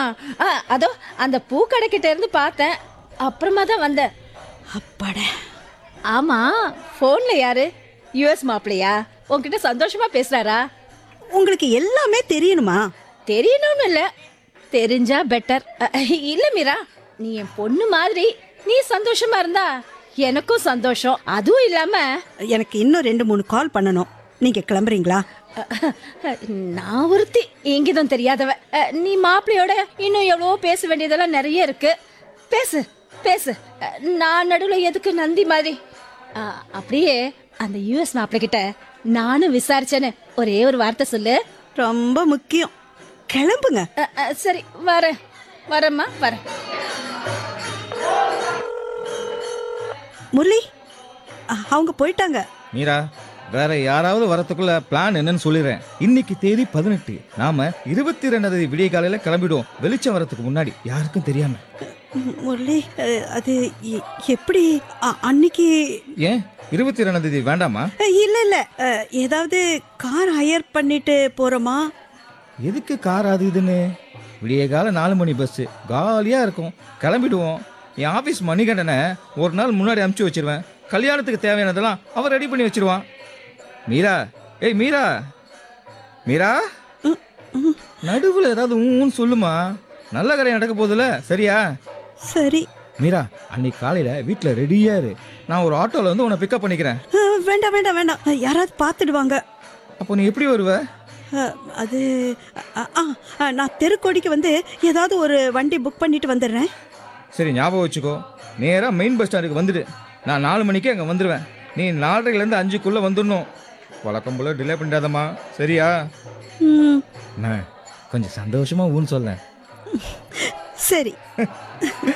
ஆ, அதோ அந்த பூக்கடைக்கிட்ட இருந்து பார்த்தேன் அப்புறமா தான் வந்தேன் அப்பாட ஆமா ஃபோன்ல யாரு யுஎஸ் மாப்பிளையா உன்கிட்ட சந்தோஷமா பேசுறாரா உங்களுக்கு எல்லாமே தெரியணுமா தெரியணும்னு இல்ல தெரிஞ்சா பெட்டர் இல்ல மீரா நீ என் பொண்ணு மாதிரி நீ சந்தோஷமா இருந்தா எனக்கும் சந்தோஷம் அதுவும் இல்லாம எனக்கு இன்னும் ரெண்டு மூணு கால் பண்ணணும் நீங்க கிளம்புறீங்களா நான் ஒருத்தி இங்கிதம் தெரியாதவ அஹ், நீ மாப்பிள்ளையோட இன்னும் எவ்வளவோ பேச வேண்டியதெல்லாம் நிறைய இருக்கு பேசு பேசு அஹ், நான் நடுவில் எதுக்கு நந்தி மாதிரி அஹ், அப்படியே அந்த யூஎஸ் மாப்பிள்ளை கிட்ட நானும் விசாரிச்சேன்னு ஒரே ஒரு வார்த்தை சொல்லு ரொம்ப முக்கியம் கிளம்புங்க அஹ், அஹ், சரி வரேன் வரேம்மா வரேன் முரளி அ- அவங்க போயிட்டாங்க மீரா வேற யாராவது வரத்துக்குள்ள பிளான் என்னன்னு சொல்லிடுறேன் இன்னைக்கு தேதி பதினெட்டு நாம இருபத்தி ரெண்டாம் தேதி விடிய காலையில கிளம்பிடுவோம் வெளிச்சம் வரதுக்கு முன்னாடி யாருக்கும் தெரியாம ம், முரளி அ, அது எ- எப்படி அ- அன்னைக்கு ஏன் இருபத்தி ரெண்டாம் தேதி வேண்டாமா அ, இல்ல இல்ல அ, ஏதாவது கார் ஹையர் பண்ணிட்டு போறோமா எதுக்கு கார் அது இதுன்னு விடிய கால நாலு மணி பஸ் காலியா இருக்கும் கிளம்பிடுவோம் என் ஆபீஸ் மணிகண்டனை ஒரு நாள் முன்னாடி அமுச்சு வச்சிருவேன் கல்யாணத்துக்கு தேவையானதெல்லாம் அவன் ரெடி பண்ணி வச்சிருவான் மீரா ஏய் மீரா மீரா ம், ம், நடுவில் ஏதாவது ஊன்னு சொல்லுமா நல்ல காரியம் நடக்க போகுதுல சரியா சரி மீரா அன்னைக்கு காலையில வீட்டில் ரெடியா இரு நான் ஒரு ஆட்டோவில் வந்து உன்னை பிக்கப் பண்ணிக்கிறேன் அ, வேண்டாம் வேண்டாம் வேண்டாம் அ, யாராவது பார்த்துடுவாங்க அப்போ நீ எப்படி வருவ அ, அது அ, ஆ அ, நான் தெருக்கோடிக்கு வந்து ஏதாவது ஒரு வண்டி புக் பண்ணிட்டு வந்துடுறேன் சரி ஞாபகம் வச்சுக்கோ நேராக மெயின் பஸ் ஸ்டாண்டுக்கு வந்துடு நான் நாலு மணிக்கு அங்கே வந்துடுவேன் நீ நாலரைலேருந்து அஞ்சுக்குள்ளே வந்துடணும் வழக்கம் போல டிலே பண்ணிடாதம்மா சரியா ம், என்ன கொஞ்சம் சந்தோஷமா ஊன்னு சொல்ல சரி